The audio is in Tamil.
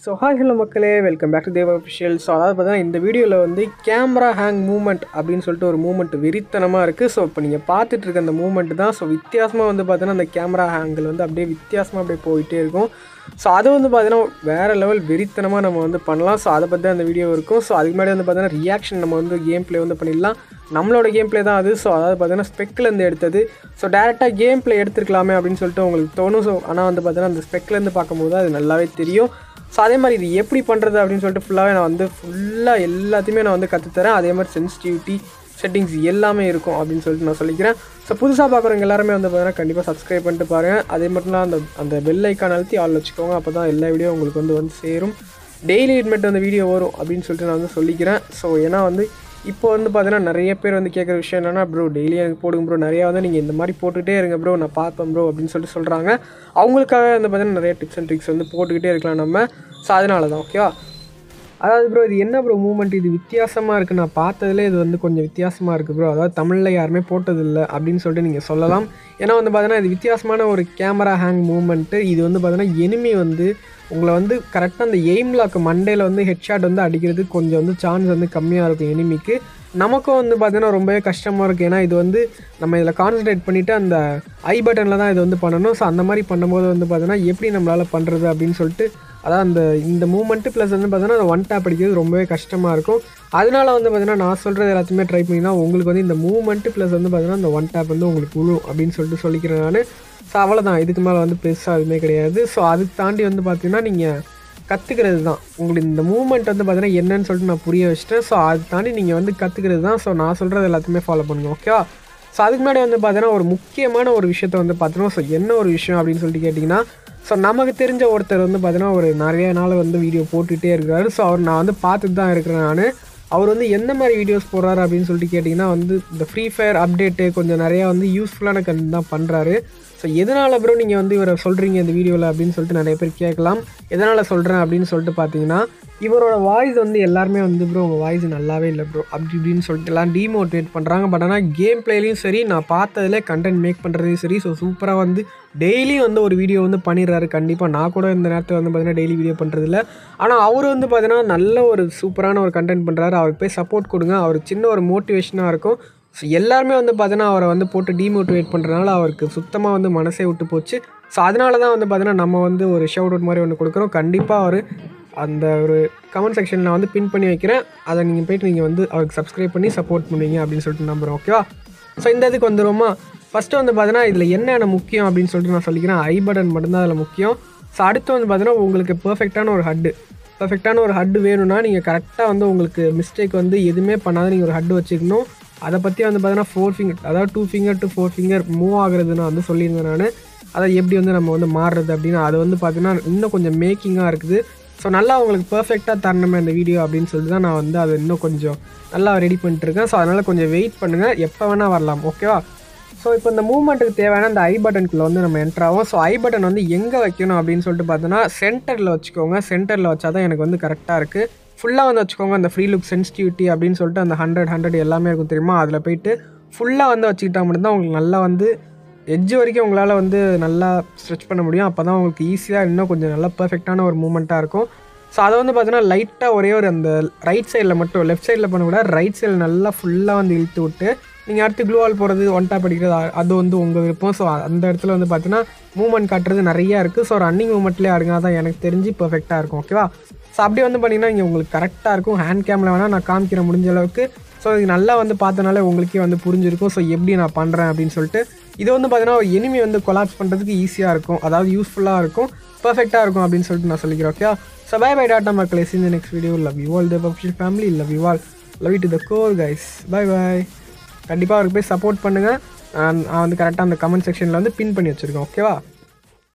ஸோ ஹாய் ஹலோ மக்களே welcome back to Deva official so அதாவது பார்த்தீங்கன்னா இந்த வீடியோவில் வந்து கேமரா ஹேங் மூமெண்ட் அப்படின்னு சொல்லிட்டு ஒரு மூமெண்ட் வெறித்தனமாக இருக்குது ஸோ இப்போ நீங்கள் பார்த்துட்டு இருக்க அந்த மூமெண்ட் தான் ஸோ வித்தியாசமாக வந்து பார்த்தீங்கன்னா அந்த கேமரா ஹேங்கிள் வந்து அப்படியே வித்தியாசமாக அப்படியே போயிட்டே இருக்கும் ஸோ அது வந்து பார்த்தீங்கன்னா வேறு லெவல் வெறித்தனமாக நம்ம வந்து பண்ணலாம் ஸோ அதை பற்றி அந்த வீடியோ இருக்கும் ஸோ அதுக்கு முன்னாடி வந்து பார்த்தீங்கன்னா ரியாக்ஷன் நம்ம வந்து கேம் ப்ளே வந்து பண்ணிடலாம் நம்மளோட கேம் ப்ளே தான் அது ஸோ அதாவது பார்த்தீங்கன்னா ஸ்பெக்லேருந்து எடுத்தது ஸோ டேரெக்டாக கேம் ப்ளே எடுத்துருக்கலாமே அப்படின்னு சொல்லிட்டு உங்களுக்கு தோணும் ஸோ ஆனால் வந்து பார்த்தீங்கன்னா அந்த ஸ்பெக்லேருந்து பார்க்கும்போது அது நல்லாவே தெரியும் ஸோ அதே மாதிரி இது எப்படி பண்ணுறது அப்படின்னு சொல்லிட்டு ஃபுல்லாகவே நான் வந்து ஃபுல்லாக எல்லாத்தையுமே நான் வந்து கற்றுத்தரேன் அதே மாதிரி சென்சிட்டிவிட்டி செட்டிங்ஸ் எல்லாமே இருக்கும் அப்படின்னு சொல்லிட்டு நான் சொல்லிக்கிறேன் ஸோ புதுசாக பார்க்குறவங்க எல்லாருமே வந்து பார்த்தீங்கன்னா கண்டிப்பாக சப்ஸ்கிரைப் பண்ணிட்டு பாருங்கள் அதே மட்டும் தான் அந்த அந்த பெல் ஐக்கான் அழுத்தி ஆள் வச்சுக்கோங்க அப்போ தான் எல்லா வீடியோ உங்களுக்கு வந்து வந்து சேரும் டெய்லி இட்மெண்ட் அந்த வீடியோ வரும் அப்படின்னு சொல்லிட்டு நான் வந்து சொல்லிக்கிறேன் ஸோ ஏன்னா வந்து இப்போ வந்து பார்த்தீங்கன்னா நிறைய பேர் வந்து கேட்குற விஷயம் என்னென்னா ப்ரோ டெய்லி எனக்கு போடுங்க ப்ரோ நிறையா வந்து நீங்கள் இந்த மாதிரி போட்டுக்கிட்டே இருங்க ப்ரோ நான் பார்ப்பேன் ப்ரோ அப்படின்னு சொல்லிட்டு சொல்கிறாங்க அவங்களுக்காக வந்து பார்த்தீங்கன்னா நிறைய டிப்ஸ் அண்ட் ட்ரிக்ஸ் வந்து போட்டுக்கிட்டே இருக்கலாம் நம்ம ஸோ அதனால தான் ஓகேவா அதாவது ப்ரோ இது என்ன ப்ரோ மூமெண்ட் இது வித்தியாசமாக இருக்குது நான் பார்த்ததுல இது வந்து கொஞ்சம் வித்தியாசமாக இருக்குது ப்ரோ அதாவது தமிழில் யாருமே போட்டதில்லை அப்படின்னு சொல்லிட்டு நீங்கள் சொல்லலாம் ஏன்னா வந்து பார்த்தீங்கன்னா இது வித்தியாசமான ஒரு கேமரா ஹேங் மூமெண்ட்டு இது வந்து பார்த்தீங்கன்னா எனிமி வந்து உங்களை வந்து கரெக்டாக அந்த எய்ம் லாக் மண்டேல வந்து ஹெட்ஷாட் வந்து அடிக்கிறதுக்கு கொஞ்சம் வந்து சான்ஸ் வந்து கம்மியாக இருக்கும் எனிமிக்கு நமக்கும் வந்து பார்த்தீங்கன்னா ரொம்பவே கஷ்டமாக இருக்குது ஏன்னா இது வந்து நம்ம இதில் கான்சன்ட்ரேட் பண்ணிவிட்டு அந்த ஐ பட்டனில் தான் இது வந்து பண்ணணும் ஸோ அந்த மாதிரி பண்ணும்போது வந்து பார்த்தீங்கன்னா எப்படி நம்மளால் பண்ணுறது அப்படின்னு சொல்லிட்டு அதான் அந்த இந்த மூமெண்ட்டு ப்ளஸ் வந்து பார்த்தீங்கன்னா அந்த ஒன் டேப் அடிக்கிறது ரொம்பவே கஷ்டமாக இருக்கும் அதனால வந்து பார்த்தீங்கன்னா நான் சொல்கிறது எல்லாத்தையுமே ட்ரை பண்ணிங்கன்னா உங்களுக்கு வந்து இந்த மூமெண்ட்டு ப்ளஸ் வந்து பார்த்தீங்கன்னா இந்த ஒன் டேப் வந்து உங்களுக்கு விழும் அப்படின்னு சொல்லிட்டு சொல்லிக்கிறேன் நான் ஸோ அவ்வளோதான் இதுக்கு மேலே வந்து பெருசாக எதுவுமே கிடையாது ஸோ அதுக்கு தாண்டி வந்து பார்த்தீங்கன்னா நீங்கள் கற்றுக்கிறது தான் உங்களுக்கு இந்த மூமெண்ட் வந்து பார்த்தீங்கன்னா என்னன்னு சொல்லிட்டு நான் புரிய வச்சிட்டேன் ஸோ அது தாண்டி நீங்கள் வந்து கற்றுக்கிறது தான் ஸோ நான் சொல்கிறது எல்லாத்தையுமே ஃபாலோ பண்ணுங்க ஓகேவா ஸோ அதுக்கு முன்னாடி வந்து பார்த்தீங்கன்னா ஒரு முக்கியமான ஒரு விஷயத்த வந்து பார்த்தோன்னா ஸோ என்ன ஒரு விஷயம் அப்படின்னு சொல்லிட்டு கேட்டிங்கன்னா ஸோ நமக்கு தெரிஞ்ச ஒருத்தர் வந்து பார்த்தீங்கன்னா ஒரு நிறைய நாள் வந்து வீடியோ போட்டுகிட்டே இருக்காரு ஸோ அவர் நான் வந்து பார்த்துட்டு தான் இருக்கிறேன் நான் அவர் வந்து எந்த மாதிரி வீடியோஸ் போடுறாரு அப்படின்னு சொல்லிட்டு கேட்டிங்கன்னா வந்து இந்த ஃப்ரீ ஃபயர் அப்டேட்டு கொஞ்சம் நிறையா வந்து யூஸ்ஃபுல்லான கண்ட் தான் பண்ணுறாரு ஸோ எதனால் ப்ரோ நீங்கள் வந்து இவரை சொல்கிறீங்க இந்த வீடியோவில் அப்படின்னு சொல்லிட்டு நிறைய பேர் கேட்கலாம் எதனால் சொல்கிறேன் அப்படின்னு சொல்லிட்டு பார்த்தீங்கன்னா இவரோட வாய்ஸ் வந்து எல்லாருமே வந்து ப்ரோ உங்கள் வாய்ஸ் நல்லாவே இல்லை ப்ரோ அப்படி இப்படின்னு சொல்லிட்டு எல்லாம் டீமோட்டிவேட் பண்ணுறாங்க பட் ஆனால் கேம் பிளேலையும் சரி நான் பார்த்ததுல கண்டென்ட் மேக் பண்ணுறதையும் சரி ஸோ சூப்பராக வந்து டெய்லியும் வந்து ஒரு வீடியோ வந்து பண்ணிடுறாரு கண்டிப்பாக நான் கூட இந்த நேரத்தில் வந்து பார்த்தீங்கன்னா டெய்லி வீடியோ பண்ணுறதில்ல ஆனால் அவர் வந்து பார்த்தீங்கன்னா நல்ல ஒரு சூப்பரான ஒரு கண்டென்ட் பண்ணுறாரு அவருக்கு போய் சப்போர்ட் கொடுங்க அவருக்கு சின்ன ஒரு மோட்டிவேஷனாக இருக்கும் ஸோ எல்லாருமே வந்து பார்த்தீங்கன்னா அவரை வந்து போட்டு டீமோட்டிவேட் பண்ணுறதுனால அவருக்கு சுத்தமாக வந்து மனசே விட்டு போச்சு ஸோ அதனால தான் வந்து பார்த்தீங்கன்னா நம்ம வந்து ஒரு ஷவுட் அவுட் மாதிரி ஒன்று கொடுக்குறோம் கண்டிப்பாக அவர் அந்த ஒரு கமெண்ட் செக்ஷனில் நான் வந்து பின் பண்ணி வைக்கிறேன் அதை நீங்கள் போயிட்டு நீங்கள் வந்து அவருக்கு சப்ஸ்கிரைப் பண்ணி சப்போர்ட் பண்ணுவீங்க அப்படின்னு சொல்லிட்டு நம்புகிறோம் ஓகேவா ஸோ இந்த இதுக்கு வந்துருவோமா ஃபஸ்ட்டு வந்து பார்த்தீங்கன்னா இதில் என்னென்ன முக்கியம் அப்படின்னு சொல்லிட்டு நான் சொல்லிக்கிறேன் ஐ பட்டன் மட்டும்தான் அதில் முக்கியம் ஸோ அடுத்து வந்து பார்த்தீங்கன்னா உங்களுக்கு பெர்ஃபெக்டான ஒரு ஹட்டு பெர்ஃபெக்டான ஒரு ஹட்டு வேணும்னா நீங்கள் கரெக்டாக வந்து உங்களுக்கு மிஸ்டேக் வந்து எதுவுமே பண்ணாத நீங்கள் ஒரு ஹட்டு வச்சுக்கணும் அதை பற்றி வந்து பார்த்தீங்கன்னா ஃபோர் ஃபிங்கர் அதாவது two finger to four finger move ஆகுறது நான் வந்து சொல்லியிருந்தேன் நான் அதை எப்படி வந்து நம்ம வந்து மாறுறது அப்படின்னு அது வந்து பார்த்தீங்கன்னா இன்னும் கொஞ்சம் மேக்கிங்காக இருக்குது ஸோ நல்லா உங்களுக்கு பர்ஃபெக்டாக தரணுமே அந்த வீடியோ அப்படின்னு சொல்லிட்டு தான் நான் வந்து அதை இன்னும் கொஞ்சம் நல்லா ரெடி பண்ணிட்டுருக்கேன் ஸோ அதனால் கொஞ்சம் வெயிட் பண்ணுங்கள் எப்போ வேணால் வரலாம் ஓகேவா ஸோ இப்போ இந்த மூவ்மெண்ட்டுக்கு தேவையான அந்த ஐ பட்டனுக்குள்ளே வந்து நம்ம என்ட்ரு ஆகும் ஸோ ஐ பட்டன் வந்து எங்கே வைக்கணும் அப்படின்னு சொல்லிட்டு பார்த்தோன்னா சென்டரில் வச்சுக்கோங்க சென்டரில் வச்சா தான் எனக்கு வந்து கரெக்டாக இருக்குது ஃபுல்லாக வந்து வச்சுக்கோங்க அந்த ஃப்ரீ லுக் சென்சிட்டிவிட்டி அப்படின்னு சொல்லிட்டு அந்த ஹண்ட்ரட் ஹண்ட்ரட் எல்லாமே இருக்கும் தெரியுமா அதில் போயிட்டு ஃபுல்லாக வந்து வச்சுக்கிட்டா மட்டும்தான் உங்களுக்கு நல்லா வந்து எட்ஜ் வரைக்கும் உங்களால் வந்து நல்லா ஸ்ட்ரெச் பண்ண முடியும் அப்போ தான் உங்களுக்கு ஈஸியாக இன்னும் கொஞ்சம் நல்லா பர்ஃபெக்டான ஒரு மூமெண்ட்டாக இருக்கும் ஸோ அதை வந்து பார்த்தீங்கன்னா லைட்டாக ஒரே ஒரு அந்த ரைட் சைடில் மட்டும் லெஃப்ட் சைடில் பண்ணக்கூடாது ரைட் சைடில் நல்லா ஃபுல்லாக வந்து இழுத்து விட்டு நீங்கள் அடுத்து க்ளூவால் போகிறது ஒன் டாப் அடிக்கிறது அது வந்து உங்கள் விருப்பம் ஸோ அந்த இடத்துல வந்து பார்த்தீங்கன்னா மூவ்மெண்ட் காட்டுறது நிறையா இருக்குது ஸோ ரன்னிங் மூமெண்ட்லேயே ஆடுங்க தான் எனக்கு தெரிஞ்சு பர்ஃபெக்டாக இருக்கும் ஓகேவா ஸோ அப்படி வந்து பண்ணிங்கன்னா இங்கே உங்களுக்கு கரெக்டாக இருக்கும் ஹேண்ட் கேமில் வேணால் நான் காமிக்கிறேன் முடிஞ்ச அளவுக்கு ஸோ இது நல்லா வந்து பார்த்தனாலே உங்களுக்கே வந்து புரிஞ்சிருக்கும் ஸோ எப்படி நான் பண்ணுறேன் அப்படின்னு சொல்லிட்டு இது வந்து பார்த்தீங்கன்னா ஒரு எனிமி வந்து கொலாப்ஸ் பண்ணுறதுக்கு ஈஸியாக இருக்கும் அதாவது யூஸ்ஃபுல்லாக இருக்கும் பர்ஃபெக்டாக இருக்கும் அப்படின்னு சொல்லிட்டு நான் சொல்லிக்கிறேன் okay so bye bye tata மக்களே இந்த next video love you all the official family love you all love you to the core guys bye bye கண்டிப்பாக அவருக்கு போய் சப்போர்ட் பண்ணுங்கள் நான் வந்து கரெக்டாக அந்த கமெண்ட் செக்ஷனில் வந்து பின் பண்ணி வச்சுருக்கேன் ஓகேவா